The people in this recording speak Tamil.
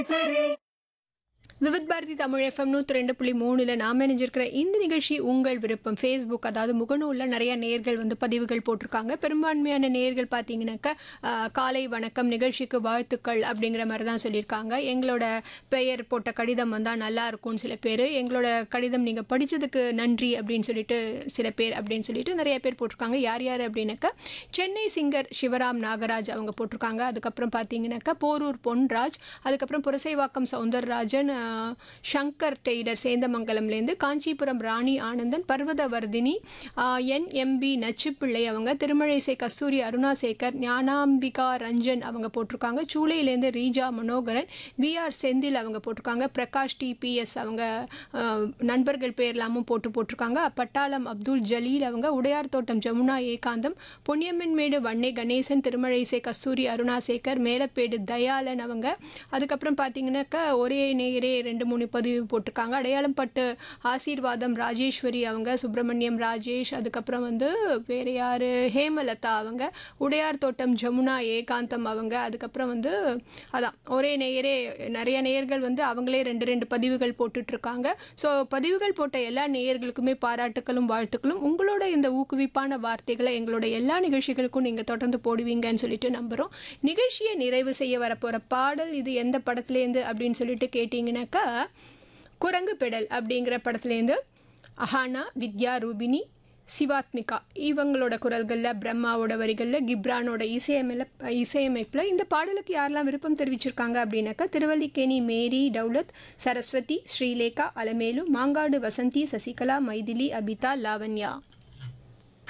விவித் பாரதி தமிழ் எஃப்எம் நூற்றி ரெண்டு புள்ளி மூணில் நாம் இணைஞ்சிருக்கிற இந்த நிகழ்ச்சி உங்கள் விருப்பம் ஃபேஸ்புக் அதாவது முகநூலில் நிறைய நேர்கள் வந்து பதிவுகள் போட்டிருக்காங்க பெரும்பான்மையான நேர்கள் பார்த்தீங்கன்னாக்கா ஆஹ், காலை வணக்கம் நிகழ்ச்சிக்கு வாழ்த்துக்கள் அப்படிங்கிற மாதிரி தான் சொல்லியிருக்காங்க எங்களோட பெயர் போட்ட கடிதம் வந்தால் நல்லா இருக்கும்னு சில பேர் எங்களோட கடிதம் நீங்கள் படித்ததுக்கு நன்றி அப்படின்னு சொல்லிட்டு சில பேர் அப்படின்னு சொல்லிட்டு நிறைய பேர் போட்டிருக்காங்க யார் யார் அப்படின்னாக்கா சென்னை சிங்கர் சிவராம் நாகராஜ் அவங்க போட்டிருக்காங்க அதுக்கப்புறம் பார்த்தீங்கன்னாக்கா போரூர் பொன்ராஜ் அதுக்கப்புறம் புரசைவாக்கம் சவுந்தரராஜன் ஆஹ், சங்கர் டெய்லர் சேந்தமங்கலம்லேருந்து காஞ்சிபுரம் ராணி ஆனந்தன் பர்வதவர்தினி என்எம்பி நச்சுப்பிள்ளை அவங்க திருமழைசை கஸ்தூரி அருணாசேகர் ஞானாம்பிகா ரஞ்சன் அவங்க போட்டிருக்காங்க சூளையிலேருந்து ரீஜா மனோகரன் விஆர் செந்தில் அவங்க போட்டிருக்காங்க பிரகாஷ் டிபிஎஸ் அவங்க ஆஹ், நண்பர்கள் பேர் எல்லாமும் போட்டு போட்டிருக்காங்க பட்டாளம் அப்துல் ஜலீல் அவங்க உடையார் தோட்டம் ஜமுனா ஏகாந்தம் பொன்னியம்மன்மேடு வண்ணே கணேசன் திருமழைசை கஸ்தூரி அருணாசேகர் மேலப்பேடு தயாளன் அவங்க அதுக்கப்புறம் பார்த்தீங்கன்னாக்கா ஒரே நேரே ரெண்டு மூணு பதிவு போட்டிருக்காங்க அடையாளம் பட்டு ஆசீர்வாதம் ராஜேஸ்வரி அவங்க சுப்பிரமணியம் ராஜேஷ் அதுக்கப்புறம் வந்து வேறு யார் ஹேமலதா அவங்க உடையார் தோட்டம் ஜமுனா ஏகாந்தம் அவங்க அதுக்கப்புறம் வந்து அதான் ஒரே நேயரே நிறைய நேயர்கள் வந்து அவங்களே ரெண்டு ரெண்டு பதிவுகள் போட்டுட்ருக்காங்க ஸோ பதிவுகள் போட்ட எல்லா நேயர்களுக்குமே பாராட்டுக்களும் வாழ்த்துக்களும் உங்களோட இந்த ஊக்குவிப்பான வார்த்தைகளை எங்களோட எல்லா நிகழ்ச்சிகளுக்கும் நீங்கள் தொடர்ந்து போடுவீங்கன்னு சொல்லிட்டு நம்புகிறோம் நிகழ்ச்சியை நிறைவு செய்ய வரப்போகிற பாடல் இது எந்த படத்துலேருந்து அப்படின்னு சொல்லிட்டு கேட்டிங்கனாக்கா குரங்கு பெடல் அப்படிங்கிற படத்துலேருந்து அஹானா வித்யா ரூபினி சிவாத்மிகா இவங்களோட குரல்களில் பிரம்மாவோட வரிகளில் கிப்ரானோட இசையமைல இசையமைப்பில் இந்த பாடலுக்கு யாரெல்லாம் விருப்பம் தெரிவிச்சிருக்காங்க அப்படின்னாக்கா திருவல்லிக்கேணி மேரி டவுலத் சரஸ்வதி ஸ்ரீலேகா அலமேலு மாங்காடு வசந்தி சசிகலா மைதிலி அபிதா லாவண்யா